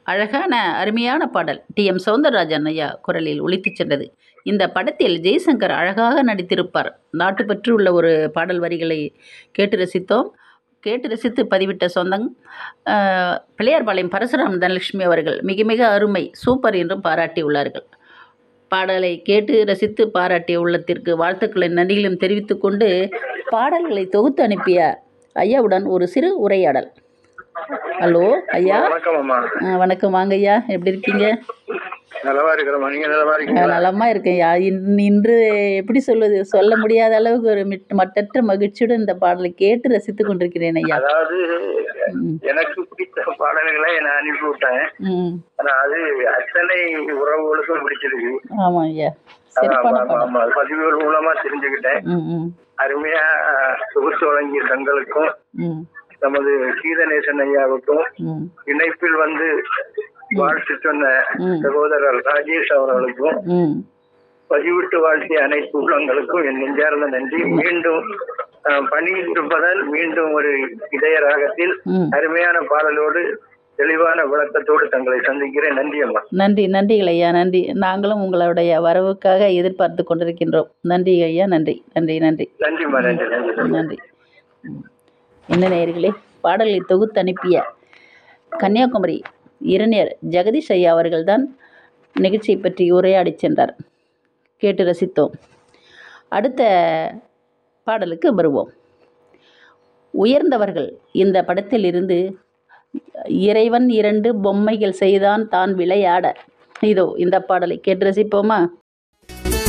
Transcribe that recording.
அழகான அருமையான பாடல் டி எம் சௌந்தரராஜன் ஐயா குரலில் ஒலித்துச் சென்றது இந்த படத்தில் ஜெய்சங்கர் அழகாக நடித்திருப்பார் நாட்டுப்பற்று உள்ள ஒரு பாடல் வரிகளை கேட்டு ரசித்தோம் கேட்டு ரசித்து பதிவிட்ட சொந்தம் ஆஹ், பிள்ளையார்பாளையம் பரசுராம் தனலட்சுமி அவர்கள் மிக மிக அருமை சூப்பர் என்றும் பாராட்டியுள்ளார்கள் பாடலை கேட்டு ரசித்து பாராட்டிய உள்ளத்திற்கு வாழ்த்துக்களை நன்றிகளும் தெரிவித்துக்கொண்டு பாடல்களை தொகுத்து அனுப்பிய ஐயாவுடன் ஒரு சிறு உரையாடல் ஹலோ ஐயா வணக்கம் அம்மா ஆ, வணக்கம் வாங்க ஐயா எப்படி இருக்கீங்க நலமா இருக்கிறோம்மா நீங்க நலமா ஆ, இருக்கீங்களா நலமா இருக்கேன் ஐயா இன்- இன்று எப்படி சொல்வது சொல்ல முடியாத அளவுக்கு ஒரு மிட்- மட்டற்ற மகிழ்ச்சியுடன் இந்த பாடலை கேட்டு ரசித்து கொண்டிருக்கிறேன் ஐயா அதாவது ம், எனக்கு பிடித்த பாடல்களை நான் அனுப்பி விட்டேன் ம் ஆனா அது அத்தனை உறவுகளுக்கும் பிடிச்சிருக்கு ஆமாம் ஐயா ஆமா, சிறப்பான ஆமா, பாடல் ஆமா. பதிவுகள் மூலமா தெரிஞ்சுக்கிட்டேன் ம் ம் அருமையா தொகுத்து வழங்கிய தங்களுக்கும் ம் நமது கீதநேசன் ஐயாவுக்கும் ம் இணைப்பில் வந்து வாழ்த்து சொன்ன ம். சகோதரர் ராஜேஷ் அவர்களுக்கும் ம் பதிவிட்டு வாழ்த்திய அனைத்து உள்ளங்களுக்கும் என் நெஞ்சார்ந்த நன்றி மீண்டும் அஹ், பணியில் இருப்பதால் மீண்டும் ஒரு இதய ராகத்தில் ம் அருமையான பாடலோடு தெளிவான விளக்கத்தோடு தங்களை சந்திக்கிறேன் நன்றி அம்மா நன்றி நன்றிகள் ஐயா நன்றி நாங்களும் உங்களுடைய வரவுக்காக எதிர்பார்த்து கொண்டிருக்கின்றோம் நன்றி ஐயா நன்றி நன்றி நன்றி நன்றிம்மா நன்றி நன்றி நன்றி ம். என்ன நேயர்களே பாடலை தொகுத்து அனுப்பிய கன்னியாகுமரி இளைஞர் ஜெகதீஷ் ஐயா அவர்கள்தான் நிகழ்ச்சியை பற்றி உரையாடிச் சென்றார் கேட்டு ரசித்தோம் அடுத்த பாடலுக்கு வருவோம் உயர்ந்தவர்கள் இந்த படத்தில் இருந்து இறைவன் இரண்டு பொம்மைகள் செய்தான் தான் விளையாட இதோ இந்த பாடலை கேட்டு ரசிப்போமா